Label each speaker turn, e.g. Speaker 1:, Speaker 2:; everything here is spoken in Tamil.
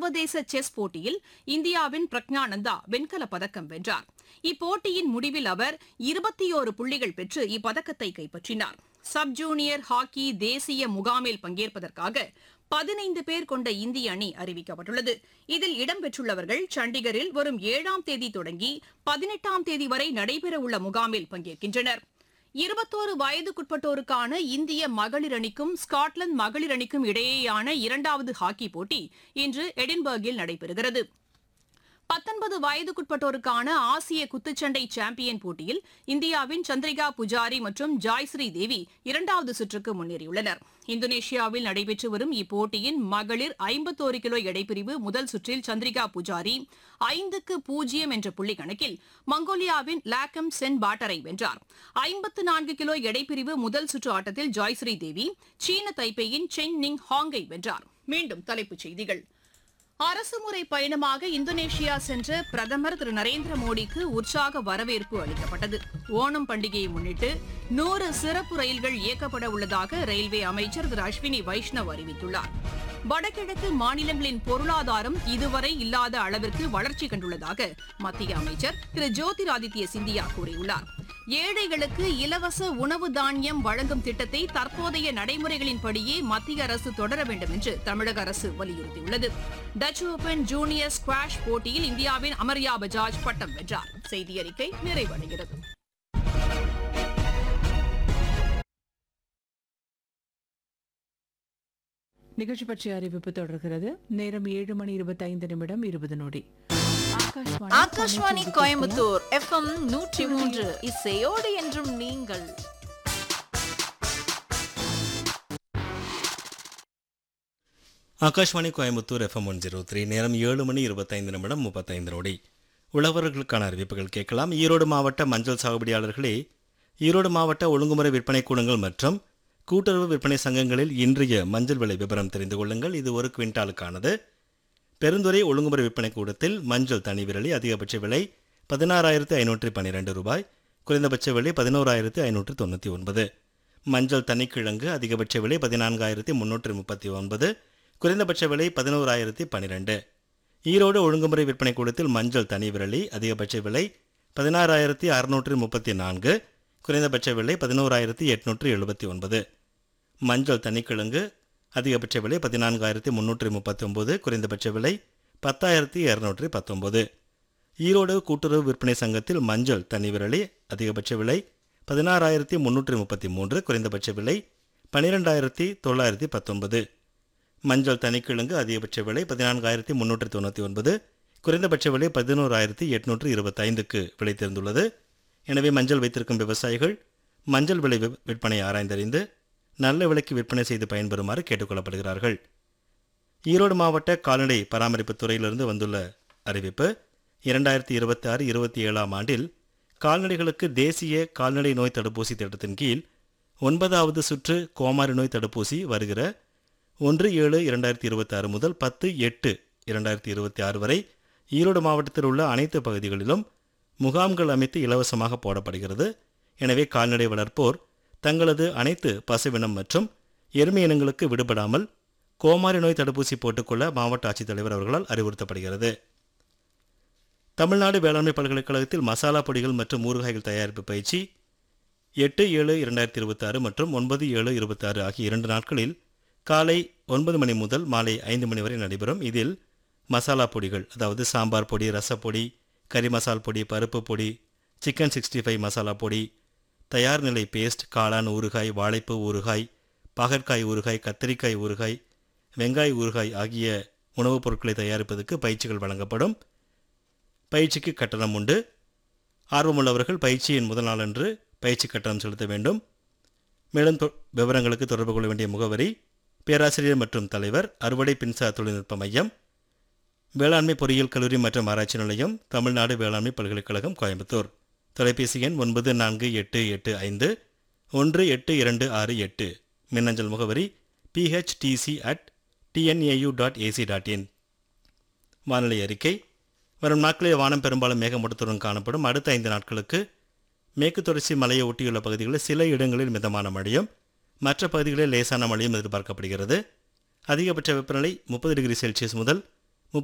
Speaker 1: சர்வதேச செஸ் போட்டியில் இந்தியாவின் பிரக்ஞானந்தா வெண்கலப் பதக்கம் வென்றார் இப்போட்டியின் முடிவில் அவர் இருபத்தியோரு புள்ளிகள் பெற்று இப்பதக்கத்தை கைப்பற்றினார் சப் ஜூனியர் ஹாக்கி தேசிய முகாமில் பங்கேற்பதற்காக பதினைந்து பேர் கொண்ட இந்திய அணி அறிவிக்கப்பட்டுள்ளது இதில் இடம்பெற்றுள்ளவர்கள் சண்டிகரில் வரும் ஏழாம் தேதி தொடங்கி பதினெட்டாம் தேதி வரை நடைபெறவுள்ள முகாமில் பங்கேற்கின்றனர் இருபத்தோரு வயதுக்குட்பட்டோருக்கான இந்திய மகளிர் அணிக்கும் ஸ்காட்லாந்து மகளிர் அணிக்கும் இடையேயான இரண்டாவது ஹாக்கி போட்டி இன்று எடின்பர்கில் நடைபெறுகிறது பத்தொன்பது வயதுக்குட்பட்டோருக்கான ஆசிய குத்துச்சண்டை சாம்பியன் போட்டியில் இந்தியாவின் சந்திரிகா புஜாரி மற்றும் ஜாய்ஸ்ரீ தேவி இரண்டாவது சுற்றுக்கு முன்னேறியுள்ளனர் இந்தோனேஷியாவில் நடைபெற்று வரும் இப்போட்டியின் மகளிர் ஐம்பத்தோரு கிலோ எடைப்பிரிவு முதல் சுற்றில் சந்திரிகா புஜாரி ஐந்துக்கு பூஜ்ஜியம் என்ற புள்ளி கணக்கில் மங்கோலியாவின் லாக்கம் சென் பாட்டரை வென்றார் ஐம்பத்து நான்கு கிலோ எடைப்பிரிவு முதல் சுற்று ஆட்டத்தில் ஜாய்ஸ்ரீ தேவி சீன தைப்பேயின் சென் நிங் ஹாங்கை வென்றார் மீண்டும் தலைப்புச் செய்திகள் அரசுமுறை பயணமாக இந்தோனேஷியா சென்ற பிரதமர் திரு நரேந்திர மோடிக்கு உற்சாக வரவேற்பு அளிக்கப்பட்டது ஓணம் பண்டிகையை முன்னிட்டு நூறு சிறப்பு ரயில்கள் இயக்கப்பட உள்ளதாக ரயில்வே அமைச்சர் திரு அஸ்வினி வைஷ்ணவ் அறிவித்துள்ளார் வடகிழக்கு மாநிலங்களின் பொருளாதாரம் இதுவரை இல்லாத அளவிற்கு வளர்ச்சி கண்டுள்ளதாக மத்திய அமைச்சர் திரு ஜோதிராதித்ய சிந்தியா கூறியுள்ளார் ஏழைகளுக்கு இலவச உணவு தானியம் வழங்கும் திட்டத்தை தற்போதைய நடைமுறைகளின்படியே மத்திய அரசு தொடர வேண்டும் என்று தமிழக அரசு வலியுறுத்தியுள்ளது டச் ஓபன் ஜூனியர் ஸ்குவாஷ் போட்டியில் இந்தியாவின் அமர்யா பஜாஜ் பட்டம் வென்றார் செய்தி அறிக்கை நிறைவடைகிறது
Speaker 2: நிகழ்ச்சி பற்றிய அறிவிப்பு தொடர்கிறது நேரம் ஏழு மணி இருபத்தைந்து நிமிடம் இருபது நொடி ஆகாஷ்வாணி
Speaker 3: ஆகாஷ்வாணி கோயம்புத்தூர் எஃப்எம் நூற்றி மூன்று இசையோடு என்றும் நீங்கள்
Speaker 4: Akashvani Coimbatore FM one zero three நேரம் ஏழு மணி இருபத்தைந்து நிமிடம் முப்பத்தைந்து நொடி உழவர்களுக்கான அறிவிப்புகள் கேட்கலாம் ஈரோடு மாவட்ட மஞ்சள் சாகுபடியாளர்களே ஈரோடு மாவட்ட ஒழுங்குமுறை விற்பனை கூடங்கள் மற்றும் கூட்டுறவு விற்பனை சங்கங்களில் இன்றைய மஞ்சள் விலை விவரம் தெரிந்து கொள்ளுங்கள் இது ஒரு குவிண்டாலுக்கானது பெருந்துறை ஒழுங்குமுறை விற்பனை கூடத்தில் மஞ்சள் தனி விரலி அதிகபட்ச விலை பதினாறாயிரத்து ஐநூற்றி பன்னிரெண்டு ரூபாய் குறைந்தபட்ச விலை பதினோராயிரத்து ஐநூற்று தொண்ணூற்றி ஒன்பது மஞ்சள் தனிக்கிழங்கு அதிகபட்ச விலை பதினான்காயிரத்தி முன்னூற்றி முப்பத்தி ஒன்பது குறைந்தபட்ச விலை பதினோராயிரத்தி பன்னிரெண்டு ஈரோடு ஒழுங்குமுறை விற்பனை கூடத்தில் மஞ்சள் தனி விரலி அதிகபட்ச விலை பதினாறாயிரத்தி அறுநூற்றி முப்பத்தி நான்கு குறைந்தபட்ச விலை பதினோராயிரத்தி எட்நூற்றி எழுபத்தி ஒன்பது மஞ்சள் தனிக்கிழங்கு அதிகபட்ச விலை பதினான்காயிரத்தி முன்னூற்றி முப்பத்தி ஒன்பது குறைந்தபட்ச விலை பத்தாயிரத்தி இரநூற்றி பத்தொன்பது ஈரோடு கூட்டுறவு விற்பனை சங்கத்தில் மஞ்சள் தனி விரலி அதிகபட்ச விலை பதினாறாயிரத்தி முன்னூற்றி முப்பத்தி மூன்று குறைந்தபட்ச விலை பன்னிரெண்டாயிரத்தி தொள்ளாயிரத்தி பத்தொன்பது மஞ்சள் தனிக்கிழங்கு அதிகபட்ச விலை பதினான்காயிரத்தி முன்னூற்றி தொண்ணூற்றி ஒன்பது குறைந்தபட்ச விலை பதினோராயிரத்தி எட்நூற்று இருபத்தைந்துக்கு விலை தெரிந்துள்ளது எனவே மஞ்சள் வைத்திருக்கும் விவசாயிகள் மஞ்சள் விலை வி- விற்பனை ஆராய்ந்தறிந்து நல்ல விலைக்கு விற்பனை செய்து பயன்பெறுமாறு கேட்டுக்கொள்ளப்படுகிறார்கள் ஈரோடு மாவட்ட கால்நடை பராமரிப்புத் துறையிலிருந்து வந்துள்ள அறிவிப்பு இரண்டாயிரத்தி இருபத்தி ஆறு இருபத்தி ஏழாம் ஆண்டில் கால்நடைகளுக்கு தேசிய கால்நடை நோய் தடுப்பூசி திட்டத்தின் கீழ் ஒன்பதாவது சுற்று கோமாரி நோய் தடுப்பூசி வருகிற ஒன்று ஏழு இரண்டாயிரத்தி இருபத்தி ஆறு முதல் பத்து எட்டு இரண்டாயிரத்தி இருபத்தி ஆறு வரை ஈரோடு மாவட்டத்தில் உள்ள அனைத்து பகுதிகளிலும் முகாம்கள் அமைத்து இலவசமாக போடப்படுகிறது எனவே கால்நடை வளர்ப்போர் தங்களது அனைத்து பசுவினம் மற்றும் எருமை இனங்களுக்கு விடுபடாமல் கோமாரி நோய் தடுப்பூசி போட்டுக்கொள்ள மாவட்ட ஆட்சித்தலைவர் அவர்களால் அறிவுறுத்தப்படுகிறது தமிழ்நாடு வேளாண்மை பல்கலைக்கழகத்தில் மசாலா பொடிகள் மற்றும் ஊறுகாய்கள் தயாரிப்பு பயிற்சி எட்டு ஏழு இரண்டாயிரத்தி இருபத்தாறு மற்றும் ஒன்பது ஏழு இருபத்தாறு ஆகிய இரண்டு நாட்களில் காலை ஒன்பது மணி முதல் மாலை ஐந்து மணி வரை நடைபெறும் இதில் மசாலா பொடிகள் அதாவது சாம்பார் பொடி ரசப்பொடி கறி மசால் பொடி பருப்பு பொடி சிக்கன் சிக்ஸ்டி ஃபைவ் மசாலா பொடி தயார் நிலை பேஸ்ட் காளான் ஊறுகாய் வாழைப்பூ ஊறுகாய் பாகற்காய் ஊறுகாய் கத்திரிக்காய் ஊறுகாய் வெங்காய ஊறுகாய் ஆகிய உணவுப் பொருட்களை தயாரிப்பதற்கு பயிற்சிகள் வழங்கப்படும் பயிற்சிக்கு கட்டணம் உண்டு ஆர்வமுள்ளவர்கள் பயிற்சியின் முதல் நாளன்று பயிற்சி கட்டணம் செலுத்த வேண்டும் மேலும் தொ- விவரங்களுக்கு தொடர்பு கொள்ள வேண்டிய முகவரி பேராசிரியர் மற்றும் தலைவர் அறுவடை மின்சார தொழில்நுட்ப மையம் வேளாண்மை பொறியியல் கல்லூரி மற்றும் ஆராய்ச்சி நிலையம் தமிழ்நாடு வேளாண்மை பல்கலைக்கழகம் கோயம்புத்தூர் தொலைபேசி எண் ஒன்பது நான்கு எட்டு எட்டு ஐந்து ஒன்று எட்டு இரண்டு ஆறு எட்டு மின்னஞ்சல் முகவரி PHDC at TNAU dot AC dot in வானிலை அறிக்கை வரும் நாட்களில் வானம் பெரும்பாலும் மேகமூட்டத்துடன் காணப்படும் அடுத்த ஐந்து நாட்களுக்கு மேற்கு தொடர்ச்சி மலையை ஒட்டியுள்ள பகுதிகளில் சில இடங்களில் மிதமான மழையும் மற்ற பகுதிகளில் லேசான மழையும் எதிர்பார்க்கப்படுகிறது அதிகபட்ச வெப்பநிலை முப்பது டிகிரி செல்சியஸ் முதல்